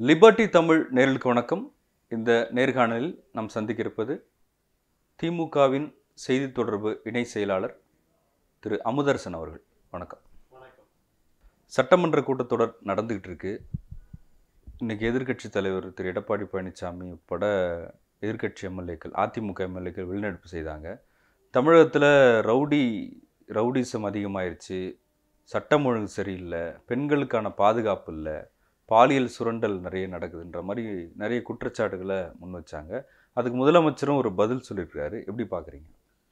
liberty Tamil நேர்களுக்கு வணக்கம் இந்த நேர்காணலில் நாம் சந்திக்க இருப்பது திமுகவின் செய்தி தொடர்பு இணை செயலாளர் திரு அமுதரசன் அவர்கள் வணக்கம் சட்டமன்ற கூட்டத்தொடர் நடந்துகிட்டு இருக்கு இன்னைக்கு எதிர்க்கட்சி தலைவர் திரு எடப்பாடி பழனிசாமி உட்பட எதிர்க்கட்சி எம்எல்ஏக்கள் அதிமுக எம்எல்ஏக்கள் வெளிநடப்பு செய்தாங்க தமிழகத்தில் ரவுடி ரவுடிசம் அதிகமாயிருச்சு சட்டம் ஒழுங்கு சரியில்லை பெண்களுக்கான பாதுகாப்பு இல்லை பாலியல் சுரண்டல் நிறைய நடக்குதுன்ற மாதிரி நிறைய குற்றச்சாட்டுகளை முன் வச்சாங்க அதுக்கு முதலமைச்சரும் ஒரு பதில் சொல்லியிருக்காரு எப்படி பார்க்குறீங்க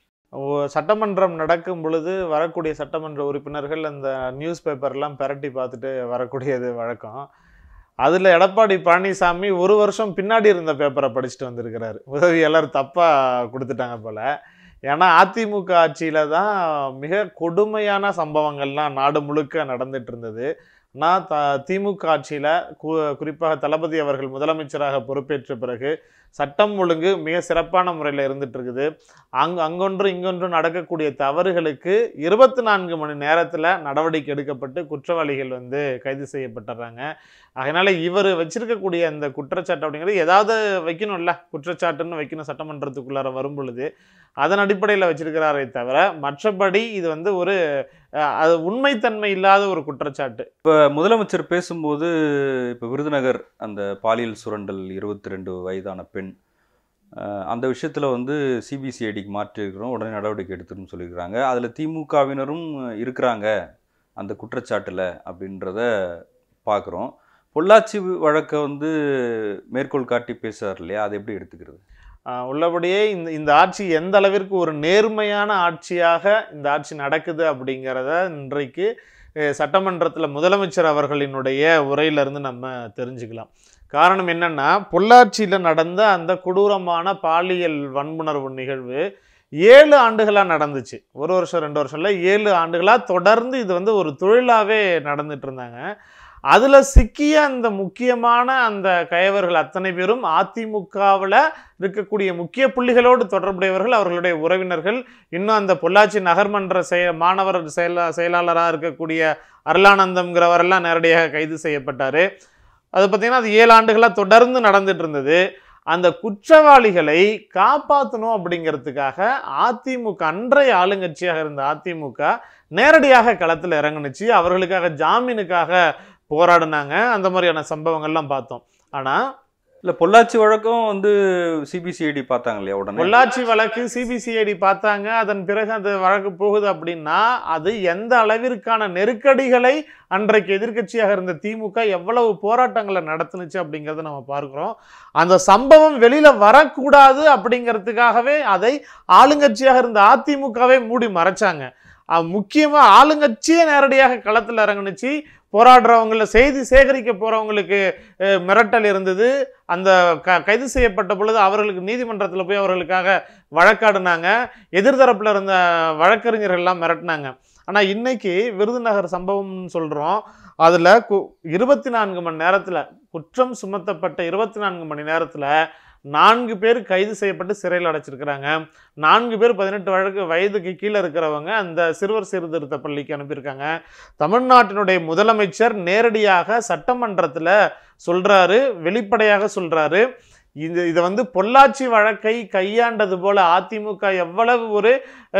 ஓ- சட்டமன்றம் நடக்கும் பொழுது வரக்கூடிய சட்டமன்ற உறுப்பினர்கள் அந்த நியூஸ் பேப்பர்லாம் பிரட்டி பார்த்துட்டு வரக்கூடியது வழக்கம் அதில் எடப்பாடி பழனிசாமி ஒரு வருஷம் பின்னாடி இருந்த பேப்பரை படிச்சுட்டு வந்திருக்கிறாரு உதவியாளர் தப்பாக கொடுத்துட்டாங்க போல் ஏன்னா அதிமுக ஆட்சியில் தான் மிக கொடுமையான சம்பவங்கள்லாம் நாடு முழுக்க நடந்துட்டு இருந்தது நான் த திமுக ஆட்சியில் கு குறிப்பாக தளபதி அவர்கள் முதலமைச்சராக பொறுப்பேற்ற பிறகு சட்டம் ஒழுங்கு மிக சிறப்பான முறையில் இருந்துட்டு இருக்குது அங் அங்கொன்று இங்கொன்று நடக்கக்கூடிய தவறுகளுக்கு இருபத்தி நான்கு மணி நேரத்தில் நடவடிக்கை எடுக்கப்பட்டு குற்றவாளிகள் வந்து கைது செய்யப்பட்டுறாங்க அதனால் இவர் வச்சிருக்கக்கூடிய அந்த குற்றச்சாட்டு அப்படிங்கிறது ஏதாவது வைக்கணும்ல குற்றச்சாட்டுன்னு வைக்கணும் சட்டமன்றத்துக்குள்ளார வரும் பொழுது அதன் அடிப்படையில் வச்சிருக்கிறாரே தவிர மற்றபடி இது வந்து ஒரு அஹ், அது உண்மைத்தன்மை இல்லாத ஒரு குற்றச்சாட்டு இப்போ முதலமைச்சர் பேசும்போது இப்போ விருதுநகர் அந்த பாலியல் சுரண்டல் இருபத்தி ரெண்டு வயதான பெண் அஹ், அந்த விஷயத்தில் வந்து சிபிசிஐடிக்கு மாற்றிருக்கிறோம் உடனே நடவடிக்கை எடுத்துன்னு சொல்லியிருக்கிறாங்க அதில் திமுகவினரும் இருக்கிறாங்க அந்த குற்றச்சாட்டில் அப்படின்றத பார்க்குறோம் பொள்ளாச்சி வழக்கை வந்து மேற்கோள் காட்டி பேசுறார் இல்லையா அதை எப்படி எடுத்துக்கிறது ஆஹ் உள்ளபடியே இந்த இந்த ஆட்சி எந்த அளவிற்கு ஒரு நேர்மையான ஆட்சியாக இந்த ஆட்சி நடக்குது அப்படிங்கிறத இன்றைக்கு சட்டமன்றத்தில் முதலமைச்சர் அவர்களினுடைய உரையிலிருந்து நம்ம தெரிஞ்சுக்கலாம் காரணம் என்னன்னா பொள்ளாச்சியில் நடந்த அந்த கொடூரமான பாலியல் வன்புணர்வு நிகழ்வு ஏழு ஆண்டுகளாக நடந்துச்சு ஒரு வருஷம் ரெண்டு வருஷம் இல்லை ஏழு ஆண்டுகளாக தொடர்ந்து இது வந்து ஒரு தொழிலாகவே நடந்துட்டு இருந்தாங்க அதில் சிக்கிய அந்த முக்கியமான அந்த கயவர்கள் அத்தனை பேரும் அதிமுகவில் இருக்கக்கூடிய முக்கிய புள்ளிகளோடு தொடர்புடையவர்கள் அவர்களுடைய உறவினர்கள் இன்னும் அந்த பொள்ளாச்சி நகர்மன்ற செய மாணவர் செயலா செயலாளராக இருக்கக்கூடிய அருளானந்தம்ங்கிறவரெல்லாம் நேரடியாக கைது செய்யப்பட்டார் அது பார்த்திங்கன்னா அது ஏழு ஆண்டுகளாக தொடர்ந்து நடந்துட்டு இருந்தது அந்த குற்றவாளிகளை காப்பாற்றணும் அப்படிங்கிறதுக்காக அதிமுக அன்றைய ஆளுங்கட்சியாக இருந்த அதிமுக நேரடியாக களத்தில் இறங்குனுச்சு அவர்களுக்காக ஜாமீனுக்காக போராடினாங்க அந்த மாதிரியான சம்பவங்கள்லாம் பார்த்தோம் ஆனால் இல்லை பொள்ளாச்சி வழக்கம் வந்து சிபிசிஐடி பார்த்தாங்க இல்லையா உடனே பொள்ளாச்சி வழக்கு சிபிசிஐடி பார்த்தாங்க அதன் பிறகு அந்த வழக்கு போகுது அப்படின்னா அது எந்த அளவிற்கான நெருக்கடிகளை அன்றைக்கு எதிர்க்கட்சியாக இருந்த திமுக எவ்வளவு போராட்டங்களை நடத்துனுச்சு அப்படிங்கிறத நம்ம பார்க்குறோம் அந்த சம்பவம் வெளியில வரக்கூடாது அப்படிங்கிறதுக்காகவே அதை ஆளுங்கட்சியாக இருந்த அதிமுகவே மூடி மறைச்சாங்க அஹ் முக்கியமா ஆளுங்கட்சியே நேரடியாக களத்தில் இறங்குனுச்சு போராடுறவங்கள செய்தி சேகரிக்க போறவங்களுக்கு அஹ், மிரட்டல் இருந்தது அந்த க கைது செய்யப்பட்ட பொழுது அவர்களுக்கு நீதிமன்றத்தில் போய் அவர்களுக்காக வழக்காடினாங்க எதிர்தரப்பில் இருந்த வழக்கறிஞர்கள் எல்லாம் மிரட்டினாங்க ஆனால் இன்னைக்கு விருதுநகர் சம்பவம்னு சொல்கிறோம் அதில் கு இருபத்தி நான்கு மணி நேரத்தில் குற்றம் சுமத்தப்பட்ட இருபத்தி நான்கு மணி நேரத்தில் நான்கு பேர் கைது செய்யப்பட்டு சிறையில் அடைச்சிருக்கிறாங்க நான்கு பேர் பதினெட்டு வழக்கு வயதுக்கு கீழே இருக்கிறவங்க அந்த சிறுவர் சீர்திருத்த பள்ளிக்கு அனுப்பியிருக்காங்க தமிழ்நாட்டினுடைய முதலமைச்சர் நேரடியாக சட்டமன்றத்தில் சொல்றாரு வெளிப்படையாக சொல்றாரு இது இதை வந்து பொள்ளாச்சி வழக்கை கையாண்டது போல அதிமுக எவ்வளவு ஒரு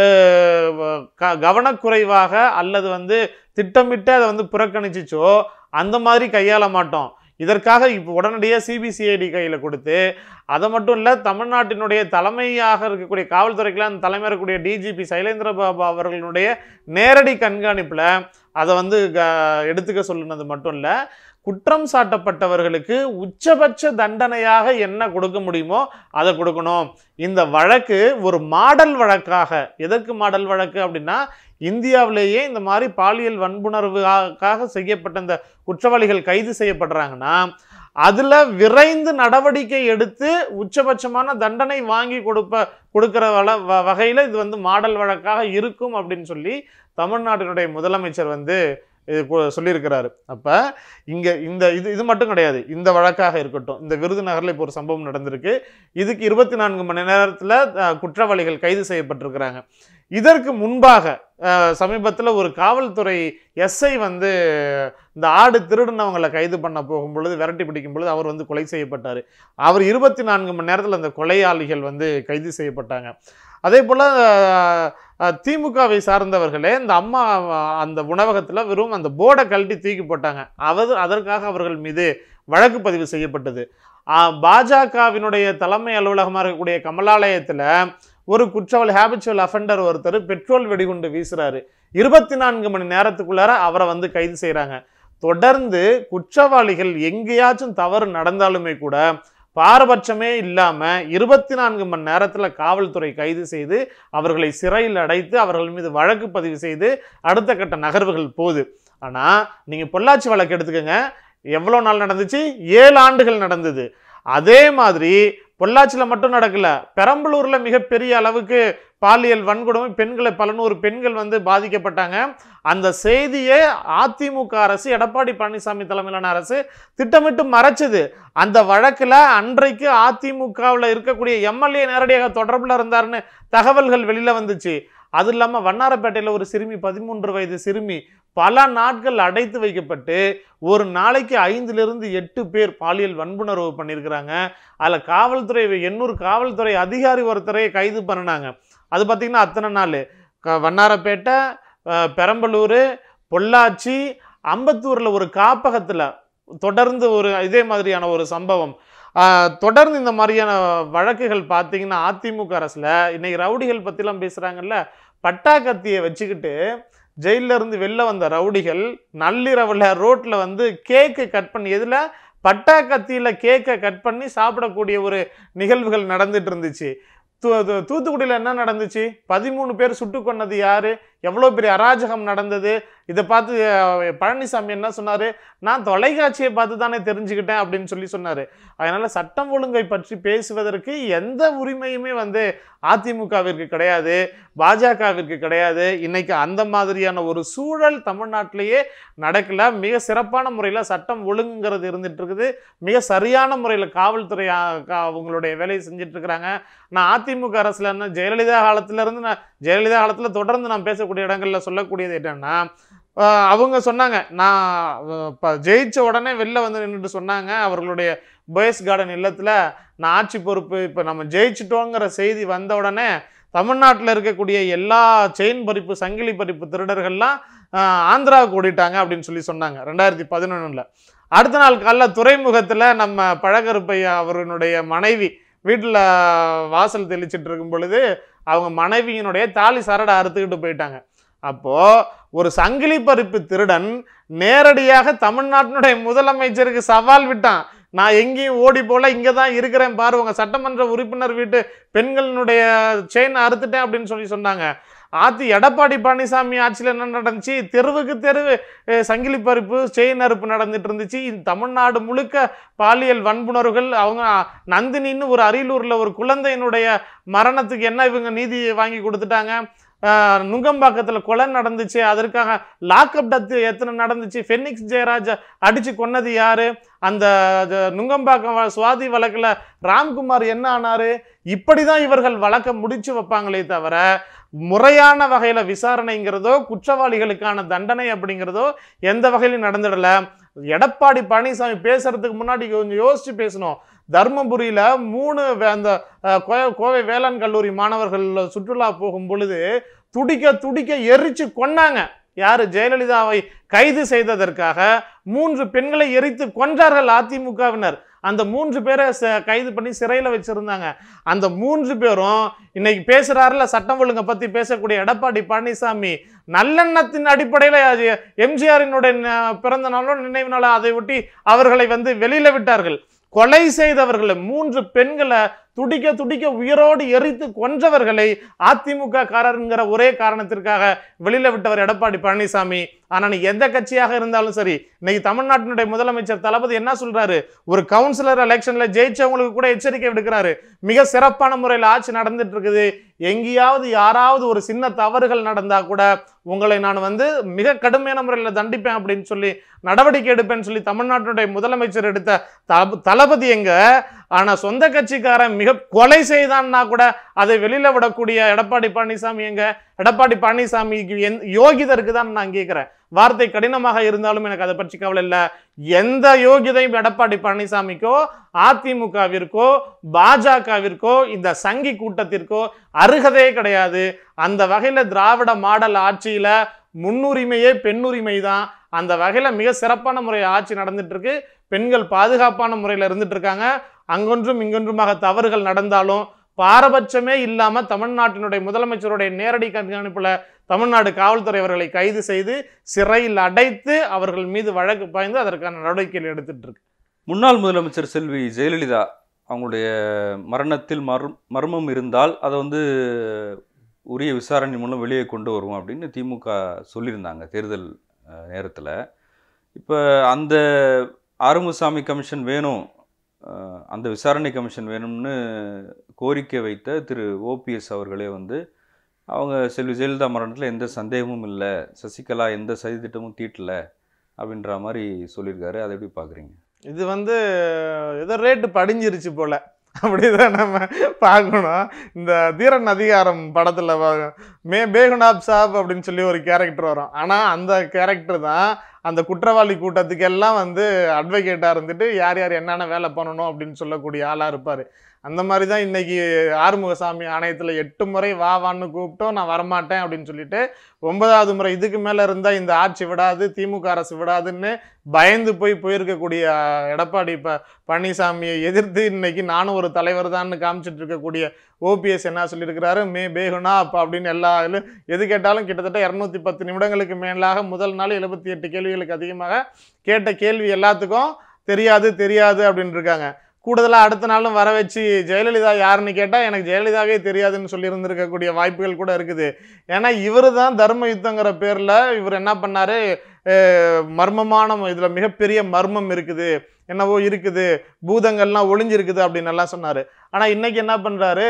அஹ், க- கவனக்குறைவாக அல்லது வந்து திட்டமிட்டு அதை வந்து புறக்கணிச்சிச்சோ அந்த மாதிரி கையாள மாட்டோம் இதற்காக இப்போ உடனடியாக சிபிசிஐடி கையில் கொடுத்து அதை மட்டும் இல்லை தமிழ்நாட்டினுடைய தலைமையாக இருக்கக்கூடிய காவல்துறைக்கெல்லாம் தலைமை இருக்கக்கூடிய டிஜிபி சைலேந்திர பாபு அவர்களுடைய நேரடி கண்காணிப்பில் அதை வந்து க எடுத்துக்க சொல்லுனது மட்டும் இல்லை குற்றம் சாட்டப்பட்டவர்களுக்கு உச்சபட்ச தண்டனையாக என்ன கொடுக்க முடியுமோ அதை கொடுக்கணும் இந்த வழக்கு ஒரு மாடல் வழக்காக எதற்கு மாடல் வழக்கு அப்படின்னா இந்தியாவிலேயே இந்த மாதிரி பாலியல் வன்புணர்வுக்காக செய்யப்பட்ட இந்த குற்றவாளிகள் கைது செய்யப்படுறாங்கன்னா அதில் விரைந்து நடவடிக்கை எடுத்து உச்சபட்சமான தண்டனை வாங்கி கொடுப்ப கொடுக்குற வள வ- வகையில் இது வந்து மாடல் வழக்காக இருக்கும் அப்படின்னு சொல்லி தமிழ்நாட்டினுடைய முதலமைச்சர் வந்து இது கு- சொல்லியிருக்கிறாரு அப்போ இங்கே இந்த இது இது மட்டும் கிடையாது இந்த வழக்காக இருக்கட்டும் இந்த விருதுநகரில் இப்போ ஒரு சம்பவம் நடந்திருக்கு இதுக்கு இருபத்தி நான்கு மணி நேரத்தில் குற்றவாளிகள் கைது செய்யப்பட்டிருக்கிறாங்க இதற்கு முன்பாக சமீபத்தில் ஒரு காவல்துறை எஸ்ஐ வந்து இந்த ஆடு திருடினவங்களை கைது பண்ண போகும் பொழுது விரட்டி பிடிக்கும் பொழுது அவர் வந்து கொலை செய்யப்பட்டார் அவர் இருபத்தி நான்கு மணி நேரத்தில் அந்த கொலையாளிகள் வந்து கைது செய்யப்பட்டாங்க அதே போல் திமுகவை சார்ந்தவர்களே இந்த அம்மா அஹ், அந்த உணவகத்தில் வெறும் அந்த போர்டை கழட்டி தூக்கி போட்டாங்க அவர் அதற்காக அவர்கள் மீது வழக்கு பதிவு செய்யப்பட்டது ஆஹ், பாஜகவினுடைய தலைமை அலுவலகமாக இருக்கக்கூடிய கமலாலயத்தில் ஒரு குற்றவாளி ஹேபிச்சுவல் அஃபெண்டர் ஒருத்தர் பெட்ரோல் வெடிகுண்டு வீசுறாரு இருபத்தி நான்கு மணி நேரத்துக்குள்ளார அவரை வந்து கைது செய்கிறாங்க தொடர்ந்து குற்றவாளிகள் எங்கேயாச்சும் தவறு நடந்தாலுமே கூட பாரபட்சமே இல்லாமல் இருபத்தி நான்கு மணி நேரத்தில் காவல்துறை கைது செய்து அவர்களை சிறையில் அடைத்து அவர்கள் மீது வழக்கு பதிவு செய்து அடுத்த கட்ட நகர்வுகள் போகுது ஆனால் நீங்கள் பொள்ளாச்சி வழக்கு எடுத்துக்கோங்க எவ்வளோ நாள் நடந்துச்சு ஏழு ஆண்டுகள் நடந்தது அதே மாதிரி பொள்ளாச்சியில் மட்டும் நடக்கல பெரம்பலூரில் மிகப்பெரிய அளவுக்கு பாலியல் வன்கொடுமை பெண்களை பல நூறு பெண்கள் வந்து பாதிக்கப்பட்டாங்க அந்த செய்தியை அதிமுக அரசு எடப்பாடி பழனிசாமி தலைமையிலான அரசு திட்டமிட்டு மறைச்சது அந்த வழக்கில் அன்றைக்கு அதிமுகவில் இருக்கக்கூடிய எம்எல்ஏ நேரடியாக தொடர்பில் இருந்தாருன்னு தகவல்கள் வெளியில் வந்துச்சு அது இல்லாமல் வண்ணாரப்பேட்டையில் ஒரு சிறுமி பதிமூன்று வயது சிறுமி பல நாட்கள் அடைத்து வைக்கப்பட்டு ஒரு நாளைக்கு ஐந்திலிருந்து எட்டு பேர் பாலியல் வன்புணர்வு பண்ணியிருக்கிறாங்க அதில் காவல்துறை எண்ணூறு காவல்துறை அதிகாரி ஒருத்தரை கைது பண்ணினாங்க அது பார்த்திங்கன்னா அத்தனை நாள் க- வண்ணாரப்பேட்டை அஹ், பெரம்பலூர் பொள்ளாச்சி அம்பத்தூரில் ஒரு காப்பகத்தில் தொடர்ந்து ஒரு இதே மாதிரியான ஒரு சம்பவம் ஆஹ், தொடர்ந்து இந்த மாதிரியான வழக்குகள் பார்த்தீங்கன்னா அதிமுக அரசில் இன்னைக்கு ரவுடிகள் பற்றிலாம் பேசுகிறாங்கல்ல பட்டா கத்தியை வச்சுக்கிட்டு ஜெயில்ல இருந்து வெளில வந்த ரவுடிகள் நள்ளிரவில் ரோட்டில் வந்து கேக்கு கட் பண்ணி எதில் பட்டா கத்தியில் கேக்கை கட் பண்ணி சாப்பிடக்கூடிய ஒரு நிகழ்வுகள் நடந்துட்டு இருந்துச்சு தூ தூ- தூத்துக்குடியில் என்ன நடந்துச்சு பதிமூணு பேர் சுட்டு கொன்னது யாரு எவ்வளோ பெரிய அராஜகம் நடந்தது இதை பார்த்து அஹ், பழனிசாமி என்ன சொன்னார் நான் தொலைக்காட்சியை பார்த்து தானே தெரிஞ்சுக்கிட்டேன் அப்படின்னு சொல்லி சொன்னார் அதனால் சட்டம் ஒழுங்கை பற்றி பேசுவதற்கு எந்த உரிமையுமே வந்து அதிமுகவிற்கு கிடையாது பாஜகவிற்கு கிடையாது இன்னைக்கு அந்த மாதிரியான ஒரு சூழல் தமிழ்நாட்டிலேயே நடக்கல மிக சிறப்பான முறையில் சட்டம் ஒழுங்குங்கிறது இருந்துட்டு இருக்குது மிக சரியான முறையில் காவல்துறை ஆ, கா- அவங்களுடைய வேலையை செஞ்சுட்டு இருக்கிறாங்க நான் அதிமுக அரசுல என்ன ஜெயலலிதா காலத்துல இருந்து நான் ஜெயலலிதா காலத்தில் தொடர்ந்து நான் பேசக்கூடிய இடங்கள்ல சொல்லக்கூடியது என்னன்னா ஆஹ் அவங்க சொன்னாங்க நான் இப்போ ஜெயிச்ச உடனே வெளில வந்து நின்றுட்டு சொன்னாங்க அவர்களுடைய பாய்ஸ் கார்டன் இல்லத்தில் நான் ஆட்சி பொறுப்பு இப்போ நம்ம ஜெயிச்சிட்டோங்கிற செய்தி வந்த உடனே தமிழ்நாட்டில் இருக்கக்கூடிய எல்லா செயின் பறிப்பு சங்கிலி பறிப்பு திருடர்கள்லாம் ஆஹ் ஆந்திராவுக்கு ஓடிட்டாங்க அப்படின்னு சொல்லி சொன்னாங்க ரெண்டாயிரத்தி பதினொன்றில் அடுத்த நாள் காலைல துறைமுகத்தில் நம்ம பழகருப்பையா அவருடைய மனைவி வீட்டில் வாசல் தெளிச்சிட்டு இருக்கும் பொழுது அவங்க மனைவியினுடைய தாலி சரடை அறுத்துக்கிட்டு போயிட்டாங்க அப்போது ஒரு சங்கிலி பறிப்பு திருடன் நேரடியாக தமிழ்நாட்டினுடைய முதலமைச்சருக்கு சவால் விட்டான் நான் எங்கேயும் ஓடி போல இங்கே தான் இருக்கிறேன் பாரு உங்க சட்டமன்ற உறுப்பினர் வீட்டு பெண்களினுடைய செயின் அறுத்துட்டேன் அப்படின்னு சொல்லி சொன்னாங்க ஆத்தி எடப்பாடி பழனிசாமி ஆட்சியில் என்ன நடந்துச்சு தெருவுக்கு தெருவு அஹ், சங்கிலி பறிப்பு செயின் அறுப்பு நடந்துட்டு இருந்துச்சு இந்த தமிழ்நாடு முழுக்க பாலியல் வன்புணர்வுகள் அவங்க நந்தினின்னு ஒரு அரியலூரில் ஒரு குழந்தையினுடைய மரணத்துக்கு என்ன இவங்க நீதி வாங்கி கொடுத்துட்டாங்க ஆஹ் நுங்கம்பாக்கத்தில் கொலை நடந்துச்சு அதற்காக லாக்அப் டத்து எத்தனை நடந்துச்சு ஃபெனிக்ஸ் ஜெயராஜ் அடிச்சு கொன்னது யாரு அந்த ஜ- நுங்கம்பாக்கம் வ- சுவாதி வழக்கில் ராம்குமார் என்ன ஆனாரு இப்படி தான் இவர்கள் வழக்கை முடிச்சு வைப்பாங்களே தவிர முறையான வகையில் விசாரணைங்கிறதோ குற்றவாளிகளுக்கான தண்டனை அப்படிங்கிறதோ எந்த வகையிலும் நடந்துடல எடப்பாடி பழனிசாமி பேசுறதுக்கு முன்னாடி கொஞ்சம் யோசிச்சு பேசணும் தர்மபுரியில் மூணு வே- அந்த அஹ், கோ- கோவை வேளாண் கல்லூரி மாணவர்கள் சுற்றுலா போகும் பொழுது துடிக்க துடிக்க எரிச்சு கொன்னாங்க யாரு ஜெயலலிதாவை கைது செய்ததற்காக மூன்று பெண்களை எரித்து கொன்றார்கள் அதிமுகவினர் அந்த மூன்று பேரை ச- கைது பண்ணி சிறையில் வச்சிருந்தாங்க அந்த மூன்று பேரும் இன்னைக்கு பேசுறாருல சட்டம் ஒழுங்கை பத்தி பேசக்கூடிய எடப்பாடி பழனிசாமி நல்லெண்ணத்தின் அடிப்படையில் எம்ஜிஆரினுடைய ந- பிறந்த நாளோ நினைவு நாளோ அதை ஒட்டி அவர்களை வந்து வெளியில விட்டார்கள் கொலை செய்தவர்களை மூன்று பெண்களை துடிக்க துடிக்க உயிரோடு எரித்து கொன்றவர்களை அதிமுக காரருங்கிற ஒரே காரணத்திற்காக வெளியில விட்டவர் எடப்பாடி பழனிசாமி ஆனா நீ எந்த கட்சியாக இருந்தாலும் சரி இன்னைக்கு தமிழ்நாட்டினுடைய முதலமைச்சர் தளபதி என்ன சொல்றாரு ஒரு கவுன்சிலர் எலெக்ஷன்ல ஜெயிச்சவங்களுக்கு கூட எச்சரிக்கை விடுக்கிறாரு மிக சிறப்பான முறையில் ஆட்சி நடந்துட்டு இருக்குது எங்கேயாவது யாராவது ஒரு சின்ன தவறுகள் நடந்தா கூட உங்களை நான் வந்து மிக கடுமையான முறையில் தண்டிப்பேன் அப்படின்னு சொல்லி நடவடிக்கை எடுப்பேன்னு சொல்லி தமிழ்நாட்டினுடைய முதலமைச்சர் எடுத்த தளப- தளபதி எங்க ஆனா சொந்த கட்சிக்காரன் மிக கொலை செய்தான்னா கூட அதை வெளியில விடக்கூடிய எடப்பாடி பழனிசாமி எங்க எடப்பாடி பழனிசாமிக்கு எந் யோகிதை இருக்குதான்னு நான் கேட்கிறேன் வார்த்தை கடினமாக இருந்தாலும் எனக்கு அதை பற்றி கவலை இல்லை எந்த யோகியதையும் எடப்பாடி பழனிசாமிக்கோ அதிமுகவிற்கோ பாஜகவிற்கோ இந்த சங்கி கூட்டத்திற்கோ அருகதே கிடையாது அந்த வகையில திராவிட மாடல் ஆட்சியில முன்னுரிமையே பெண்ணுரிமை தான் அந்த வகையில மிக சிறப்பான முறை ஆட்சி நடந்துட்டு இருக்கு பெண்கள் பாதுகாப்பான முறையில் இருந்துட்டு இருக்காங்க அங்கொன்றும் இங்கொன்றுமாக தவறுகள் நடந்தாலும் பாரபட்சமே இல்லாம தமிழ்நாட்டினுடைய முதலமைச்சருடைய நேரடி கண்காணிப்புல தமிழ்நாடு காவல்துறை அவர்களை கைது செய்து சிறையில் அடைத்து அவர்கள் மீது வழக்கு பாய்ந்து அதற்கான நடவடிக்கைகள் எடுத்துட்டு இருக்கு முன்னாள் முதலமைச்சர் செல்வி ஜெயலலிதா அவங்களுடைய மரணத்தில் மர் மர்மம் இருந்தால் அதை வந்து உரிய விசாரணை மூலம் வெளியே கொண்டு வருவோம் அப்படின்னு திமுக சொல்லியிருந்தாங்க தேர்தல் நேரத்தில் இப்போ அந்த ஆறுமுகசாமி கமிஷன் வேணும் அஹ், அந்த விசாரணை கமிஷன் வேணும்னு கோரிக்கை வைத்த திரு ஓபிஎஸ் அவர்களே வந்து அவங்க செல்வி ஜெயலலிதா மரணத்தில் எந்த சந்தேகமும் இல்லை சசிகலா எந்த சதி திட்டமும் தீட்டல அப்படின்ற மாதிரி சொல்லியிருக்காரு அதை எப்படி பார்க்குறீங்க இது வந்து ஏதோ ரேட்டு படிஞ்சிருச்சு போல அப்படிதான் நம்ம பார்க்கணும் இந்த தீரன் அதிகாரம் படத்துல வ- மே பேகுனாப் சாப் அப்படின்னு சொல்லி ஒரு கேரக்டர் வரும் ஆனா அந்த கேரக்டர் தான் அந்த குற்றவாளி கூட்டத்துக்கு எல்லாம் வந்து அட்வொகேட்டாக இருந்துட்டு யார் யார் என்னென்ன வேலை பண்ணணும் அப்படின்னு சொல்லக்கூடிய ஆளாக இருப்பார் அந்த மாதிரி தான் இன்னைக்கு ஆறுமுகசாமி ஆணையத்தில் எட்டு முறை வா வான்னு கூப்பிட்டோம் நான் வரமாட்டேன் அப்படின்னு சொல்லிட்டு ஒன்பதாவது முறை இதுக்கு மேலே இருந்தால் இந்த ஆட்சி விடாது திமுக அரசு விடாதுன்னு பயந்து போய் போயிருக்கக்கூடிய அஹ், எடப்பாடி ப பழனிசாமியை எதிர்த்து இன்னைக்கு நானும் ஒரு தலைவர் தான் காமிச்சிட்டு இருக்கக்கூடிய ஓபிஎஸ் என்ன சொல்லியிருக்கிறாரு மே பேகுனா அப்போ அப்படின்னு எல்லா இதுலயும் எது கேட்டாலும் கிட்டத்தட்ட இரநூத்தி பத்து நிமிடங்களுக்கு மேலாக முதல் நாள் எழுபத்தி எட்டு கேள்விகளுக்கு அதிகமாக கேட்ட கேள்வி எல்லாத்துக்கும் தெரியாது தெரியாது அப்படின்னு இருக்காங்க கூடுதலாக அடுத்த நாளும் வர வச்சு ஜெயலலிதா யாருன்னு கேட்டால் எனக்கு ஜெயலலிதாவே தெரியாதுன்னு சொல்லி இருந்திருக்கக்கூடிய வாய்ப்புகள் கூட இருக்குது ஏன்னா இவர் தான் தர்ம யுத்தங்கிற பேரில் இவர் என்ன பண்ணாரு அஹ், மர்மமான இதில் மிகப்பெரிய மர்மம் இருக்குது என்னவோ இருக்குது பூதங்கள்லாம் ஒளிஞ்சிருக்குது அப்படின்னு எல்லாம் சொன்னார் ஆனால் இன்னைக்கு என்ன பண்ணுறாரு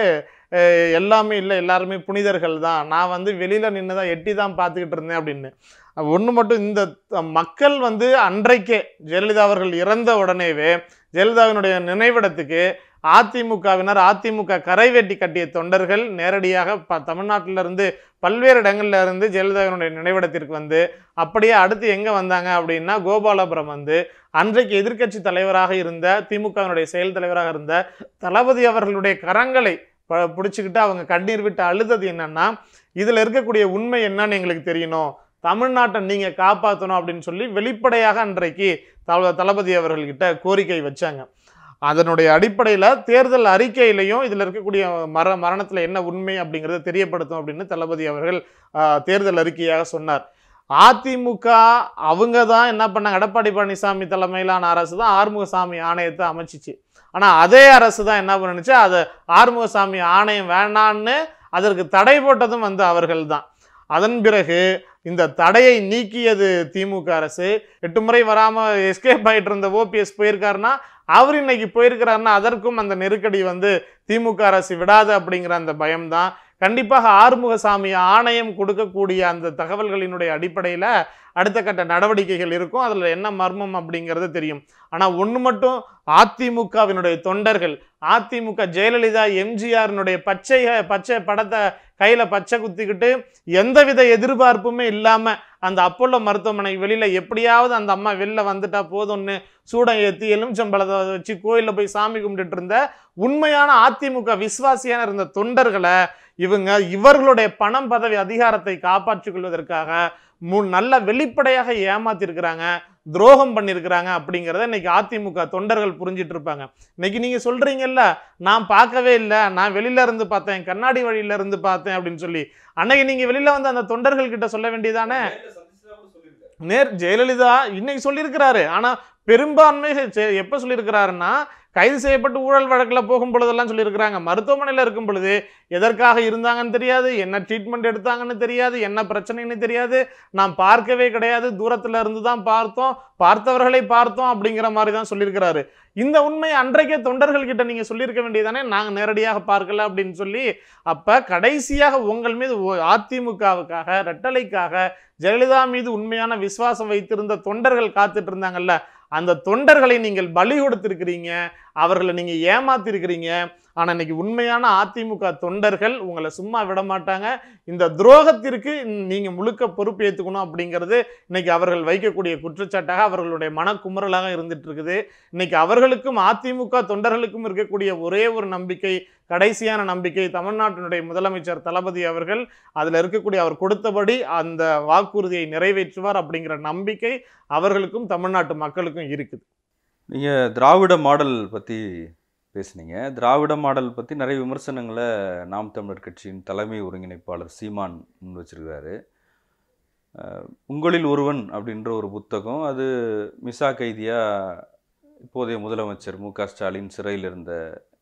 எல்லாமே இல்லை எல்லாருமே புனிதர்கள் தான் நான் வந்து வெளியில் நின்று தான் எட்டி தான் பார்த்துக்கிட்டு இருந்தேன் அப்படின்னு ஒன்று மட்டும் இந்த த- மக்கள் வந்து அன்றைக்கே ஜெயலலிதா அவர்கள் இறந்த உடனேவே ஜெயலலிதாவினுடைய நினைவிடத்துக்கு அதிமுகவினர் அதிமுக கரை வெட்டி கட்டிய தொண்டர்கள் நேரடியாக ப தமிழ்நாட்டில இருந்து பல்வேறு இடங்கள்ல இருந்து ஜெயலலிதாவினுடைய நினைவிடத்திற்கு வந்து அப்படியே அடுத்து எங்கே வந்தாங்க அப்படின்னா கோபாலபுரம் வந்து அன்றைக்கு எதிர்க்கட்சி தலைவராக இருந்த திமுகவினுடைய செயல் தலைவராக இருந்த தளபதி அவர்களுடைய கரங்களை ப பிடிச்சிக்கிட்டு அவங்க கண்ணீர் விட்டு அழுதது என்னன்னா இதில் இருக்கக்கூடிய உண்மை என்னன்னு எங்களுக்கு தெரியணும் தமிழ்நாட்டை நீங்கள் காப்பாற்றணும் அப்படின்னு சொல்லி வெளிப்படையாக அன்றைக்கு தள தளபதி அவர்கள்கிட்ட கோரிக்கை வச்சாங்க அதனுடைய அடிப்படையில் தேர்தல் அறிக்கையிலையும் இதில் இருக்கக்கூடிய மர மரணத்தில் என்ன உண்மை அப்படிங்கிறத தெரியப்படுத்தும் அப்படின்னு தளபதி அவர்கள் ஆ, தேர்தல் அறிக்கையாக சொன்னார் அதிமுக அவங்க தான் என்ன பண்ணாங்க எடப்பாடி பழனிசாமி தலைமையிலான அரசு தான் ஆறுமுகசாமி ஆணையத்தை அமைச்சிச்சு ஆனால் அதே அரசு தான் என்ன பண்ணுச்சு அதை ஆறுமுகசாமி ஆணையம் வேண்டான்னு அதற்கு தடை போட்டதும் வந்து அவர்கள் தான் அதன் பிறகு இந்த தடையை நீக்கியது திமுக அரசு எட்டு முறை வராமல் எஸ்கேப் ஆகிட்டு இருந்த ஓபிஎஸ் போயிருக்காருன்னா அவர் இன்னைக்கு போயிருக்கிறாருன்னா அதற்கும் அந்த நெருக்கடி வந்து திமுக அரசு விடாது அப்படிங்கிற அந்த பயம்தான் கண்டிப்பாக ஆறுமுகசாமி ஆணையம் கொடுக்கக்கூடிய அந்த தகவல்களினுடைய அடிப்படையில் அடுத்த கட்ட நடவடிக்கைகள் இருக்கும் அதில் என்ன மர்மம் அப்படிங்கிறது தெரியும் ஆனால் ஒன்று மட்டும் அதிமுகவினுடைய தொண்டர்கள் அதிமுக ஜெயலலிதா எம்ஜிஆரினுடைய பச்சை பச்சை படத்தை கையில் பச்சை குத்திக்கிட்டு எந்தவித எதிர்பார்ப்புமே இல்லாமல் அந்த அப்போலோ மருத்துவமனை வெளியில் எப்படியாவது அந்த அம்மா வெளில வந்துட்டா போதும்னு சூடம் ஏற்றி எலுமிச்சம்பழத்தை வச்சு கோயிலில் போய் சாமி கும்பிட்டுட்டு இருந்த உண்மையான அதிமுக விசுவாசியான இருந்த தொண்டர்களை இவங்க இவர்களுடைய பணம் பதவி அதிகாரத்தை காப்பாற்றிக் கொள்வதற்காக மு நல்ல வெளிப்படையாக ஏமாத்திருக்கிறாங்க துரோகம் பண்ணியிருக்கிறாங்க அப்படிங்கிறத இன்னைக்கு அதிமுக தொண்டர்கள் புரிஞ்சிட்டு இருப்பாங்க இன்னைக்கு நீங்க சொல்றீங்கல்ல நான் பார்க்கவே இல்லை நான் வெளியில இருந்து பார்த்தேன் கண்ணாடி வழியில இருந்து பார்த்தேன் அப்படின்னு சொல்லி அன்னைக்கு நீங்க வெளியில வந்து அந்த தொண்டர்கள் கிட்ட சொல்ல வேண்டியதானே நேர் ஜெயலலிதா இன்னைக்கு சொல்லியிருக்கிறாரு ஆனா பெரும்பான்மை செ- எப்ப சொல்லியிருக்கிறாருன்னா கைது செய்யப்பட்டு ஊழல் வழக்கில் போகும் பொழுதெல்லாம் சொல்லியிருக்கிறாங்க மருத்துவமனையில் இருக்கும் பொழுது எதற்காக இருந்தாங்கன்னு தெரியாது என்ன ட்ரீட்மெண்ட் எடுத்தாங்கன்னு தெரியாது என்ன பிரச்சனைன்னு தெரியாது நான் பார்க்கவே கிடையாது தூரத்துல இருந்து தான் பார்த்தோம் பார்த்தவர்களை பார்த்தோம் அப்படிங்கிற மாதிரி தான் சொல்லியிருக்கிறாரு இந்த உண்மை அன்றைக்கே தொண்டர்கள் கிட்ட நீங்க சொல்லியிருக்க வேண்டியதானே நாங்க நேரடியாக பார்க்கல அப்படின்னு சொல்லி அப்ப கடைசியாக உங்கள் மீது ஒ- அதிமுகவுக்காக ரெட்டலைக்காக ஜெயலலிதா மீது உண்மையான விசுவாசம் வைத்திருந்த தொண்டர்கள் காத்துட்டு இருந்தாங்கல்ல அந்த தொண்டர்களை நீங்கள் பலி கொடுத்திருக்கிறீங்க அவர்களை நீங்க ஏமாத்திருக்கிறீங்க ஆனா இன்னைக்கு உண்மையான அதிமுக தொண்டர்கள் உங்களை சும்மா விட மாட்டாங்க இந்த துரோகத்திற்கு நீங்க முழுக்க பொறுப்பு ஏத்துக்கணும் அப்படிங்கிறது இன்னைக்கு அவர்கள் வைக்கக்கூடிய குற்றச்சாட்டாக அவர்களுடைய மனக்குமுறலாக இருந்துட்டு இருக்குது இன்னைக்கு அவர்களுக்கும் அதிமுக தொண்டர்களுக்கும் இருக்கக்கூடிய ஒரே ஒரு நம்பிக்கை கடைசியான நம்பிக்கை தமிழ்நாட்டினுடைய முதலமைச்சர் தளபதி அவர்கள் அதில் இருக்கக்கூடிய அவர் கொடுத்தபடி அந்த வாக்குறுதியை நிறைவேற்றுவார் அப்படிங்கிற நம்பிக்கை அவர்களுக்கும் தமிழ்நாட்டு மக்களுக்கும் இருக்குது நீங்கள் திராவிட மாடல் பற்றி பேசுனீங்க திராவிட மாடல் பற்றி நிறைய விமர்சனங்களை நாம் தமிழர் கட்சியின் தலைமை ஒருங்கிணைப்பாளர் சீமான் முன் வச்சிருக்காரு அஹ், உங்களில் ஒருவன் அப்படின்ற ஒரு புத்தகம் அது மிசா கைதியா இப்போதைய முதலமைச்சர் மு க ஸ்டாலின் சிறையில் இருந்த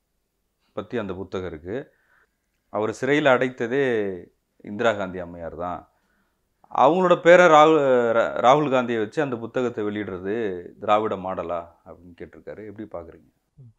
பற்றி அந்த புத்தகம் இருக்குது அவர் சிறையில் அடைத்ததே இந்திரா காந்தி அம்மையார் தான் அவங்களோட பேரை ராகுல் ரா- ராகுல் காந்தியை வச்சு அந்த புத்தகத்தை வெளியிடுறது திராவிட மாடலா அப்படின்னு கேட்டிருக்காரு எப்படி பார்க்குறீங்க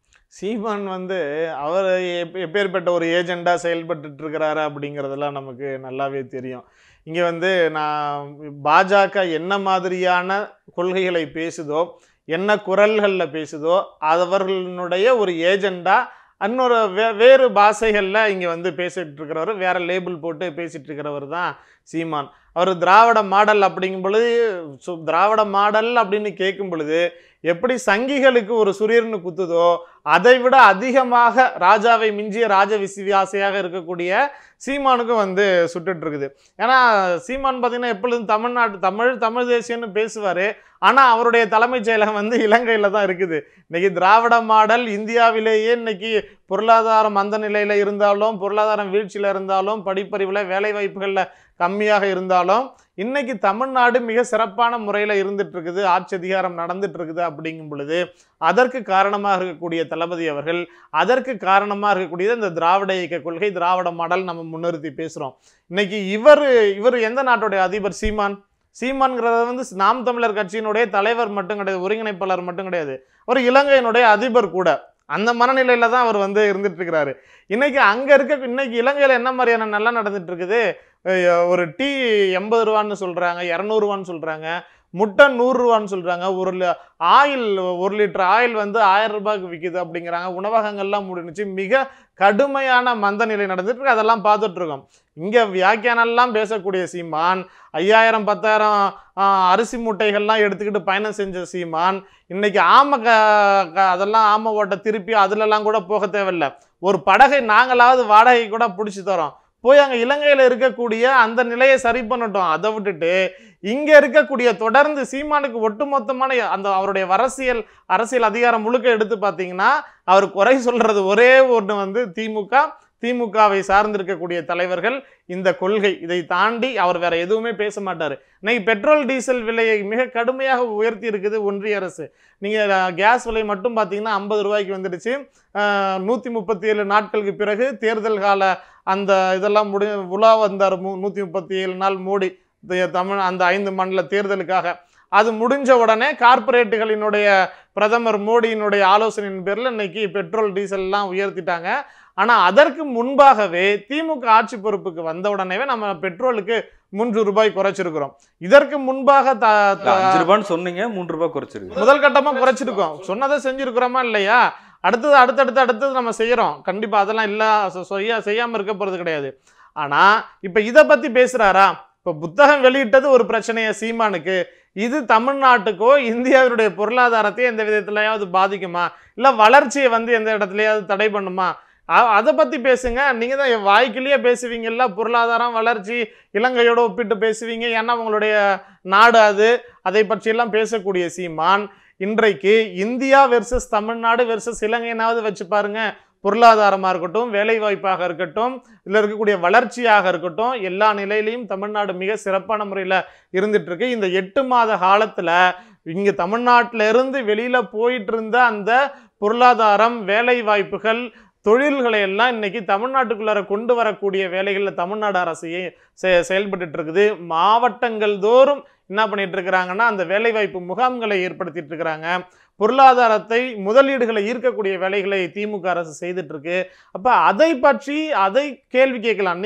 சீமான் வந்து அவர் எப்- எப்பேற்பட்ட ஒரு ஏஜெண்டா செயல்பட்டுட்டு இருக்கிறாரு அப்படிங்கிறதெல்லாம் நமக்கு நல்லாவே தெரியும் இங்கே வந்து நான் பாஜக என்ன மாதிரியான கொள்கைகளை பேசுதோ என்ன குரல்களில் பேசுதோ அவர்களுடைய ஒரு ஏஜெண்டா இன்னொரு வே வேறு பாஷைகளில் இங்கே வந்து பேசிட்டு இருக்கிறவர் வேற லேபிள் போட்டு பேசிட்டு இருக்கிறவர் தான் சீமான் அவர் திராவிட மாடல் அப்படிங்கும் பொழுது சு- திராவிட மாடல் அப்படின்னு கேட்கும் பொழுது எப்படி சங்கிகளுக்கு ஒரு சுரியர்னு குத்துதோ அதை விட அதிகமாக ராஜாவை மிஞ்சிய ராஜ விசுவாசையாக இருக்கக்கூடிய சீமானுக்கும் வந்து சுட்டுட்டு இருக்குது ஏன்னா சீமான் பார்த்தீங்கன்னா எப்பொழுதும் தமிழ்நாட்டு தமிழ் தமிழ் தேசியம்னு பேசுவார் ஆனால் அவருடைய தலைமைச் செயலகம் வந்து இலங்கையில் தான் இருக்குது இன்னைக்கு திராவிட மாடல் இந்தியாவிலேயே இன்னைக்கு பொருளாதாரம் மந்த நிலையில் இருந்தாலும் பொருளாதாரம் வீழ்ச்சியில் இருந்தாலும் படிப்பறிவில் வேலை வாய்ப்புகளில் கம்மியாக இருந்தாலும் இன்னைக்கு தமிழ்நாடு மிக சிறப்பான முறையில் இருந்துட்டு இருக்குது ஆட்சி அதிகாரம் நடந்துட்டு இருக்குது அப்படிங்கும் பொழுது அதற்கு காரணமாக இருக்கக்கூடிய தளபதி அவர்கள் அதற்கு காரணமாக இருக்கக்கூடியது இந்த திராவிட இயக்க கொள்கை திராவிட மாடல் நம்ம முன்னிறுத்தி பேசுகிறோம் இன்னைக்கு இவர் இவர் எந்த நாட்டுடைய அதிபர் சீமான் சீமான்ங்கிறது வந்து நாம் தமிழர் கட்சியினுடைய தலைவர் மட்டும் கிடையாது ஒருங்கிணைப்பாளர் மட்டும் கிடையாது அவர் இலங்கையினுடைய அதிபர் கூட அந்த மனநிலையில தான் அவர் வந்து இருந்துட்டு இருக்கிறாரு இன்னைக்கு அங்க இருக்க இன்னைக்கு இலங்கையில என்ன மாதிரியான நல்லா நடந்துட்டு இருக்குது அஹ் ஒரு டீ எண்பது ரூபான்னு சொல்றாங்க இரநூறுவான்னு சொல்றாங்க முட்டை நூறுரூவான்னு சொல்றாங்க ஒரு லி- ஆயில் ஒரு லிட்டர் ஆயில் வந்து ஆயிரம் ரூபாய்க்கு விற்கிது அப்படிங்கிறாங்க உணவகங்கள்லாம் முடிஞ்சுச்சு மிக கடுமையான மந்த நிலை நடந்துட்டு இருக்கு அதெல்லாம் பார்த்துட்டு இருக்கோம் இங்க வியாக்கியானெல்லாம் பேசக்கூடிய சீமான் ஐயாயிரம் பத்தாயிரம் ஆஹ், அரிசி மூட்டைகள்லாம் எடுத்துக்கிட்டு பயணம் செஞ்ச சீமான் இன்னைக்கு ஆம க க- அதெல்லாம் ஆம ஓட்ட திருப்பி அதுலலாம் கூட போக தேவையில்ல ஒரு படகை நாங்களாவது வாடகை கூட பிடிச்சி தரோம் போய் அங்கே இலங்கையில் இருக்கக்கூடிய அந்த நிலையை சரி பண்ணட்டும் அதை விட்டுட்டு இங்கே இருக்கக்கூடிய தொடர்ந்து சீமானுக்கு ஒட்டுமொத்தமான அந்த அவருடைய அரசியல் அரசியல் அதிகாரம் முழுக்க எடுத்து பார்த்தீங்கன்னா அவர் குறை சொல்றது ஒரே ஒன்று வந்து திமுக திமுகவை சார்ந்திருக்கக்கூடிய தலைவர்கள் இந்த கொள்கை இதை தாண்டி அவர் வேற எதுவுமே பேச மாட்டார் இன்னைக்கு பெட்ரோல் டீசல் விலையை மிக கடுமையாக உயர்த்தி இருக்குது ஒன்றிய அரசு நீங்கள் கேஸ் விலை மட்டும் பார்த்தீங்கன்னா ஐம்பது ரூபாய்க்கு வந்துடுச்சு நூற்றி முப்பத்தி ஏழு நாட்களுக்கு பிறகு தேர்தல் கால அந்த இதெல்லாம் முடி உலா வந்தார் மூ நூற்றி முப்பத்தி ஏழு நாள் மோடி த- தமிழ் அந்த ஐந்து மண்டல தேர்தலுக்காக அது முடிஞ்ச உடனே கார்ப்பரேட்டுகளினுடைய பிரதமர் மோடியினுடைய ஆலோசனையின் பேரில் இன்னைக்கு பெட்ரோல் டீசல்லாம் உயர்த்திட்டாங்க ஆனால் அதற்கு முன்பாகவே திமுக ஆட்சி பொறுப்புக்கு வந்த உடனேவே நம்ம பெட்ரோலுக்கு மூன்று ரூபாய் குறைச்சிருக்கிறோம் இதற்கு முன்பாக த இல்ல, த- அஞ்சு ரூபான்னு சொன்னீங்க மூன்று ரூபாய் குறைச்சிருக்கு முதல் கட்டமா குறைச்சிருக்கோம் சொன்னதை செஞ்சிருக்கிறோமா இல்லையா அடுத்தது அடுத்தடுத்து அடுத்தது நம்ம செய்யறோம் கண்டிப்பா அதெல்லாம் இல்ல சொ- செய்ய செய்யாம இருக்க போறது கிடையாது ஆனா இப்ப இத பத்தி பேசுறாரா இப்ப புத்தகம் வெளியிட்டது ஒரு பிரச்சனையா சீமானுக்கு இது தமிழ்நாட்டுக்கோ இந்தியாவினுடைய பொருளாதாரத்தை எந்த விதத்திலையாவது பாதிக்குமா இல்ல வளர்ச்சியை வந்து எந்த இடத்துலயாவது தடை பண்ணுமா அ- அதை பத்தி பேசுங்க நீங்க தான் என் வாய்க்கிலேயே பேசுவீங்கல்ல பொருளாதாரம் வளர்ச்சி இலங்கையோட ஒப்பிட்டு பேசுவீங்க ஏன்னா உங்களுடைய நாடு அது அதை பற்றியெல்லாம் பேசக்கூடிய சீமான் இன்றைக்கு இந்தியா வெர்சஸ் தமிழ்நாடு வெர்சஸ் இலங்கைனாவது வச்சு பாருங்க பொருளாதாரமாக இருக்கட்டும் வேலைவாய்ப்பாக இருக்கட்டும் இதில் இருக்கக்கூடிய வளர்ச்சியாக இருக்கட்டும் எல்லா நிலையிலையும் தமிழ்நாடு மிக சிறப்பான முறையில் இருந்துட்டு இருக்கு இந்த எட்டு மாத காலத்தில் இங்கே தமிழ்நாட்டில இருந்து வெளியில் போயிட்டு இருந்த அந்த பொருளாதாரம் வேலை வாய்ப்புகள் தொழில்களை எல்லாம் இன்னைக்கு தமிழ்நாட்டுக்குள்ளார கொண்டு வரக்கூடிய வேலைகளில் தமிழ்நாடு அரசு ஏ- செ- செயல்பட்டுட்டு இருக்குது மாவட்டங்கள் தோறும் என்ன பண்ணிட்டு இருக்கிறாங்கன்னா அந்த வேலைவாய்ப்பு முகாம்களை ஏற்படுத்திட்டு இருக்கிறாங்க பொருளாதாரத்தை முதலீடுகளை ஈர்க்கக்கூடிய வேலைகளை திமுக அரசு செய்துட்டு இருக்கு அப்ப அதை பற்றி அதை கேள்வி கேட்கலாம் நீங்க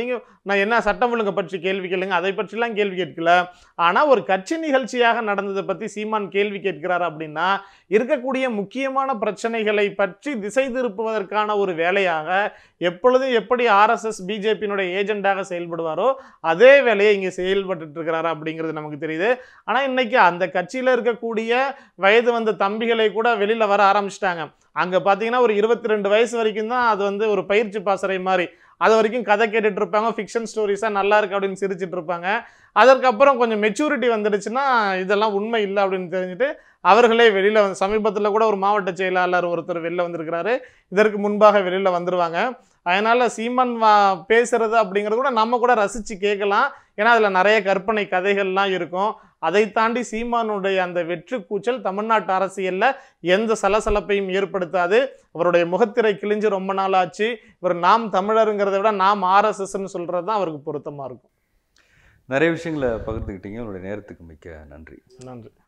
நான் என்ன சட்டம் ஒழுங்கை பற்றி கேள்வி கேளுங்க அதை பற்றிலாம் கேள்வி கேட்கல ஆனால் ஒரு கட்சி நிகழ்ச்சியாக நடந்ததை பற்றி சீமான் கேள்வி கேட்கிறார் அப்படின்னா இருக்கக்கூடிய முக்கியமான பிரச்சனைகளை பற்றி திசை திருப்புவதற்கான ஒரு வேலையாக எப்பொழுதும் எப்படி ஆர்எஸ்எஸ் பிஜேபியினுடைய ஏஜெண்டாக செயல்படுவாரோ அதே வேலையை இங்கே செயல்பட்டு இருக்கிறாரா அப்படிங்கிறது நமக்கு தெரியுது ஆனால் இன்னைக்கு அந்த கட்சியில் இருக்கக்கூடிய வயது வந்த தம்பிகளை கூட வெளியில் வர ஆரம்பிச்சிட்டாங்க அங்கே பார்த்தீங்கன்னா ஒரு இருபத்தி ரெண்டு வயசு வரைக்கும் தான் அது வந்து ஒரு பயிற்சி பாசறை மாதிரி அது வரைக்கும் கதை கேட்டுட்டு இருப்பாங்க ஃபிக்ஷன் ஸ்டோரிஸாக நல்லா இருக்கு அப்படின்னு சிரிச்சிட்டு இருப்பாங்க அதற்கப்புறம் கொஞ்சம் மெச்சூரிட்டி வந்துடுச்சுன்னா இதெல்லாம் உண்மை இல்லை அப்படின்னு தெரிஞ்சுட்டு அவர்களே வெளியில் வந்து சமீபத்தில் கூட ஒரு மாவட்ட செயலாளர் ஒருத்தர் வெளில வந்திருக்கிறாரு இதற்கு முன்பாக வெளியில் வந்துருவாங்க அதனால் சீமான் வா பேசுறது அப்படிங்கிறது கூட நம்ம கூட ரசித்து கேட்கலாம் ஏன்னா அதில் நிறைய கற்பனை கதைகள்லாம் இருக்கும் அதை தாண்டி சீமானுடைய அந்த வெற்று கூச்சல் தமிழ்நாட்டு அரசியலில் எந்த சலசலப்பையும் ஏற்படுத்தாது அவருடைய முகத்திரை கிழிஞ்சு ரொம்ப நாள் ஆச்சு இவர் நாம் தமிழருங்கிறத விட நாம் ஆர்எஸ்எஸ்ன்னு சொல்கிறது தான் அவருக்கு பொருத்தமாக இருக்கும் நிறைய விஷயங்களை பகிர்ந்துக்கிட்டீங்க உங்களுடைய நேரத்துக்கு மிக்க நன்றி நன்றி